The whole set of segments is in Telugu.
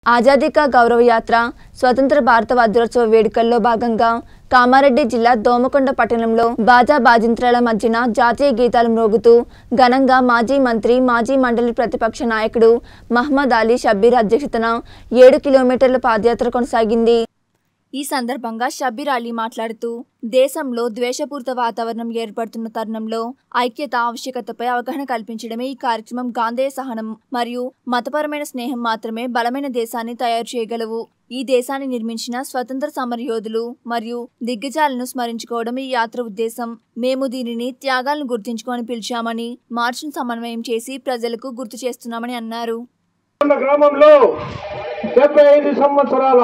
ఆజాదీ కా గౌరవ యాత్ర స్వతంత్ర భారత వజ్రోత్సవ వేడుకల్లో భాగంగా కామారెడ్డి జిల్లా దోమకొండ పట్టణంలో బాజా బాజింత్రాల మధ్యన జాతీయ గీతాలు మ్రోగుతూ ఘనంగా మాజీ మంత్రి మాజీ మండలి ప్రతిపక్ష నాయకుడు మహ్మద్ అలీ షబ్బీర్ అధ్యక్షతన ఏడు కిలోమీటర్ల పాదయాత్ర కొనసాగింది ఈ సందర్భంగా షబ్బీర్ అలీ మాట్లాడుతూ దేశంలో ద్వేషపూరిత వాతావరణం ఏర్పడుతున్న తరుణంలో ఐక్యత ఆవశ్యకతపై అవగాహన కల్పించడమే ఈ కార్యక్రమం గాంధేయ సహనం మరియు మతపరమైన స్నేహం మాత్రమే బలమైన దేశాన్ని తయారు చేయగలవు ఈ దేశాన్ని నిర్మించిన స్వతంత్ర సమరయోధులు మరియు దిగ్గజాలను స్మరించుకోవడం ఈ యాత్ర ఉద్దేశం మేము దీనిని త్యాగాలను గుర్తించుకొని పిలిచామని మార్చును సమన్వయం చేసి ప్రజలకు గుర్తు చేస్తున్నామని అన్నారు ఉన్న గ్రామంలో డెబ్బై ఐదు సంవత్సరాల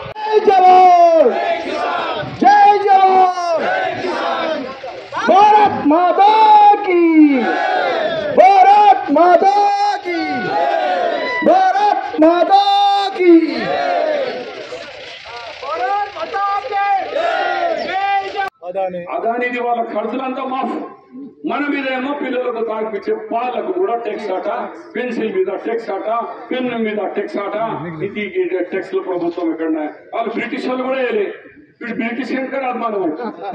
జై జవాన్ జై జవాన్ భారత్ మాతా की భారత్ మాతా की భారత్ మాతా की అదానిది వాళ్ళ ఖర్చులంతా మాఫ్ మన మీద ఏమో పిల్లలకు తాగిపించే పాలకు కూడా టెక్స్ ఆట పెన్సిల్ మీద టెక్స్ ఆట పెన్ను మీద టెక్స్ ఆట ఇది టెక్స్ ప్రభుత్వం ఇక్కడ వాళ్ళు బ్రిటిష్ వాళ్ళు కూడా వేయలే వీడు బ్రిటిష్ ఏంటి అది మనం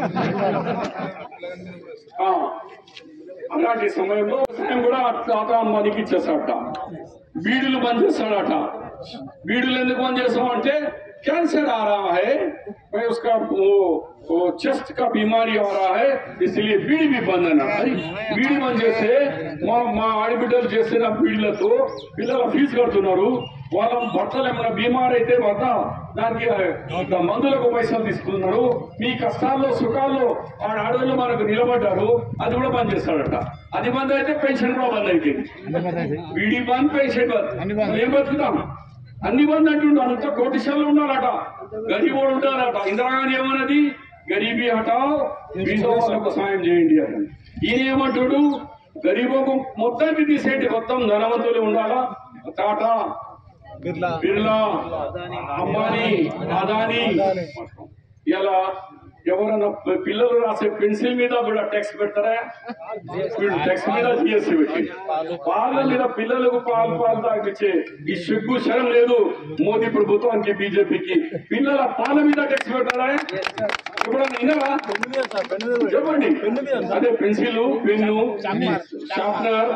ఆ, అలాంటి సమయంలో వ్యవసాయం కూడా తాత మనకి ఇచ్చేసాడట బీడులు బంద్ చేస్తాడట బీడులు ఎందుకు బంద్ చేస్తామంటే कैंसर आ रहा है मैं उसका वो, वो चेस्ट का बीमारी आ रहा है इसलिए बीड़ी भी बंद ना అది బీడి బంద్ చేస్తే మా మా ఆడబిడ్డలు చేసిన బీడీలతో పిల్లల ఫీజు కడుతున్నారు వాళ్ళ భర్తలు ఏమైనా బీమార్ అయితే వద్ద దానికి ఆ, మందులకు పైసలు తీసుకున్నారు మీ కష్టాల్లో సుఖాల్లో ఆ ఆడవాళ్ళు మనకు నిలబడ్డారు అది కూడా బంద్ చేస్తాడట అది బంద్ అయితే పెన్షన్ కూడా బంద్ అయిపోయింది బీడీ బంద్ పెన్షన్ బంద్ ఏం బతుకుతాం అన్ని బంద్ అంటుండు అంత కోటిశాలు ఉన్నారట గరీబోడు ఉంటారట ఇందిరాగాంధీ ఏమన్నది గరీబీ హటావ్ బీదో వాళ్ళకు సాయం చేయండి అని ఈయన ఏమంటాడు గరీబోకు మొత్తాన్ని తీసేటి మొత్తం ధనవంతులు ఉండాలా టాటా బిర్లా అంబానీ అదానీ ఇలా ఎవరన్నా పి- పిల్లలు రాసే పెన్సిల్ మీద కూడా టెక్స్ట్ పెడతారా వీళ్ళు టెక్స్ట్ మీద జిఎస్టీ పెట్టి పాల మీద పిల్లలకు పాలు పాలు తాగిపించే ఈ సిగ్గు శరం లేదు మోదీ ప్రభుత్వానికి బీజేపీకి పిల్లల పాల మీద టెక్స్ట్ పెడతారా ఎప్పుడన్నా విన్నారా చెప్పండి అదే పెన్సిల్ పెన్ను షార్ప్నర్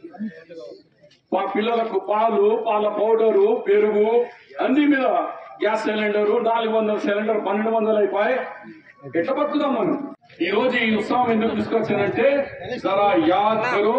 మా పిల్లలకు పాలు పాల పౌడరు పెరుగు అన్ని మీద గ్యాస్ సిలిండర్ నాలుగు వందల సిలిండర్ పన్నెండు వందలు అయిపోయి ఎట్లా బతుకుదాం మనం ఈ రోజు ఈ ఉత్సవం ఎందుకు తీసుకొచ్చానంటే జరా యాద్ కరో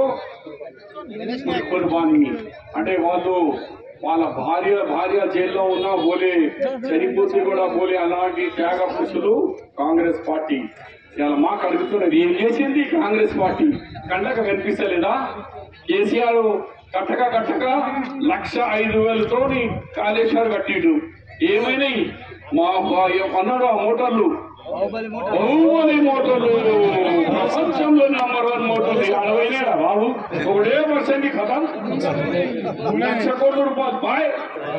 కుర్బానీ అంటే వాళ్ళు వాళ్ళ భార్య భార్య జైల్లో ఉన్నా బోలే చనిపోతే కూడా బోలే అలాంటి త్యాగ పురుషులు కాంగ్రెస్ పార్టీ ఇలా మాకు అడుగుతున్నది ఏం చేసింది కాంగ్రెస్ పార్టీ కండక కనిపిస్తలేదా కేసీఆర్ కట్టక కట్టక లక్ష ఐదు వేలతోని కాళేశ్వర్ కట్టిండు ఏమైనాయి మా బా- అన్నాడు ఆ మోటార్లు బాహుబలి మోటార్లు ప్రపంచంలో నంబర్ వన్ మోటార్లు అరవైనాడా బాబు ఒకటే పర్సెంట్ కదా లక్ష కోట్ల రూపాయలు బాయ్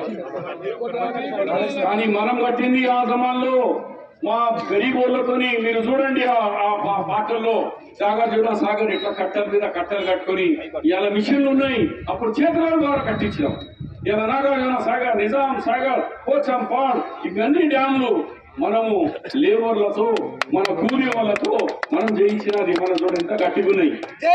కానీ మనం కట్టింది ఆ జమాన్లో మా గరీబ్ వాళ్ళతోని మీరు చూడండి ఆ- ఆ పా- పాటల్లో సాగర్ చూడ సాగర్ ఇట్లా కట్టెల మీద కట్టెలు కట్టుకొని ఇలా మిషన్లు ఉన్నాయి అప్పుడు చేతుల ద్వారా కట్టించాం ఇలా నాగార్జున సాగర్ నిజాం సాగర్ పోచం పాడ్ ఇవన్నీ డ్యామ్లు మనము లేబర్లతో మన కూలీ వాళ్ళతో మనం జయించినది మన చూడ ఎంత గట్టిగా ఉన్నాయి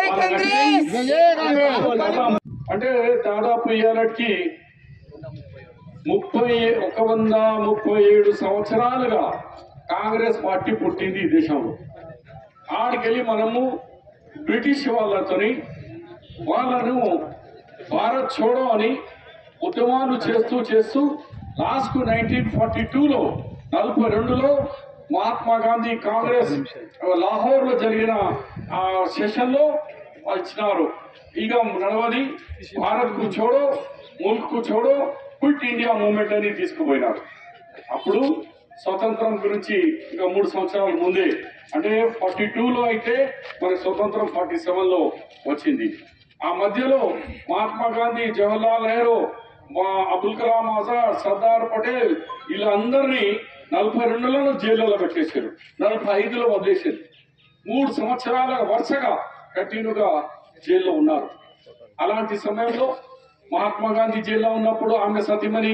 అంటే దాదాపు ఇయ్యాలకి ముప్పై ఒక వంద ముప్పై ఏడు సంవత్సరాలుగా కాంగ్రెస్ పార్టీ పుట్టింది ఈ దేశంలో ఆడికెళ్ళి మనము బ్రిటిష్ వాళ్ళతోని వాళ్ళను భారత్ చోడో అని ఉద్యమాలు చేస్తూ చేస్తూ లాస్ట్ నైన్టీన్ ఫార్టీ టూలో నలభై రెండులో మహాత్మా గాంధీ కాంగ్రెస్ లాహోర్ లో జరిగిన ఆ సెషన్ లో ఇచ్చినారు ఇక నడవది భారత్ కు చోడో ముల్క్ కు చోడో క్విట్ ఇండియా మూవ్మెంట్ అని తీసుకుపోయినారు అప్పుడు స్వతంత్రం గురించి ఇంకా మూడు సంవత్సరాల ముందే అంటే ఫార్టీ లో అయితే మన స్వతంత్రం ఫార్టీ లో వచ్చింది ఆ మధ్యలో మహాత్మా గాంధీ జవహర్లాల్ నెహ్రూ మా అబుల్ కలాం ఆజాద్ సర్దార్ పటేల్ వీళ్ళందరినీ నలభై రెండులో జైల్లో పెట్టేశారు నలభై ఐదులో వదిలేశారు మూడు సంవత్సరాల వరుసగా కంటిన్యూగా జైల్లో ఉన్నారు అలాంటి సమయంలో మహాత్మా గాంధీ జైల్లో ఉన్నప్పుడు ఆమె సతీమణి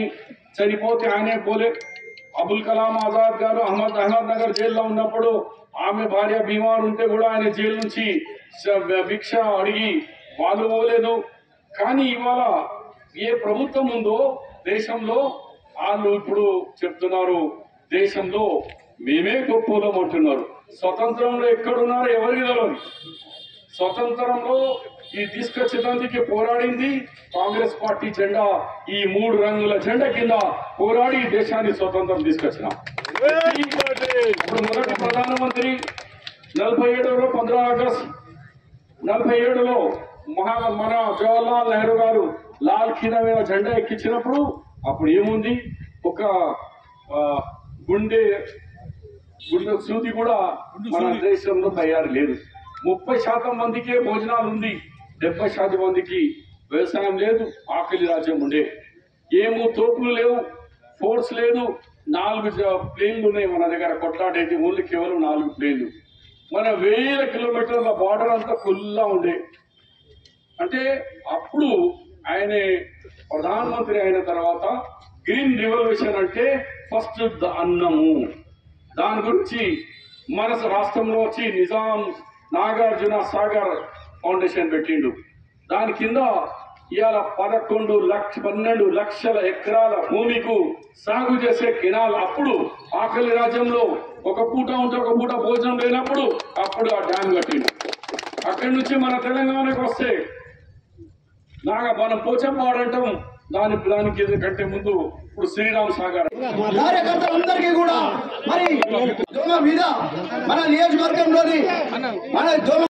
చనిపోతే ఆయనే పోలే అబుల్ కలాం ఆజాద్ గారు అహ్మద్ అహ్మద్ నగర్ జైల్లో ఉన్నప్పుడు ఆమె భార్య బీమార్ ఉంటే కూడా ఆయన జైలు నుంచి స- భిక్ష అడిగి వాళ్ళు పోలేదు కానీ ఇవాళ ఏ ప్రభుత్వం ఉందో దేశంలో వాళ్ళు ఇప్పుడు చెప్తున్నారు దేశంలో మేమే గొప్పలం అంటున్నారు స్వతంత్రంలో ఎక్కడున్నారో ఎవరికి తెలియదు స్వతంత్రంలో ఈ తీసుకొచ్చేదానికి పోరాడింది కాంగ్రెస్ పార్టీ జెండా ఈ మూడు రంగుల జెండా కింద పోరాడి ఈ దేశాన్ని స్వతంత్రం తీసుకొచ్చినాం ఇప్పుడు మొదటి ప్రధానమంత్రి నలభై ఏడులో పంద్రా ఆగస్ట్ నలభై ఏడులో మహా మన జవహర్లాల్ నెహ్రూ గారు లాల్ కింద మీద జెండా ఎక్కించినప్పుడు అప్పుడు ఏముంది ఒక ఆ, గుండె గుండె సూది కూడా మన దేశంలో తయారు లేదు ముప్పై శాతం మందికే భోజనాలు ఉంది డెబ్బై శాతం మందికి వ్యవసాయం లేదు ఆకలి రాజ్యం ఉండే ఏమో తోపులు లేవు ఫోర్స్ లేదు నాలుగు జ- ప్లేన్లు ఉన్నాయి మన దగ్గర కొట్లాడేది ఓన్లీ కేవలం నాలుగు ప్లేన్లు మన వేల కిలోమీటర్ల బార్డర్ అంతా ఫుల్లా ఉండే అంటే అప్పుడు ఆయన ప్రధానమంత్రి అయిన తర్వాత గ్రీన్ రివల్యూషన్ అంటే ఫస్ట్ ద అన్నము దాని గురించి మన రాష్ట్రంలో వచ్చి నిజాం నాగార్జున సాగర్ ఫౌండేషన్ పెట్టిండు దాని కింద ఇవాళ పదకొండు లక్ష పన్నెండు లక్షల ఎకరాల భూమికు సాగు చేసే కెనాల్ అప్పుడు ఆకలి రాజ్యంలో ఒక పూట ఉంటే ఒక పూట భోజనం లేనప్పుడు అప్పుడు ఆ డ్యామ్ కట్టిండు అక్కడి నుంచి మన తెలంగాణకు వస్తే నాగా మనం పోచంపాడు అంటాం దాని దానికి కంటే ముందు ఇప్పుడు శ్రీరామ్ సాగర్ కార్యకర్తలందరికీ కూడా మరి దోమ మీద మన నియోజకవర్గంలోని మన దోమ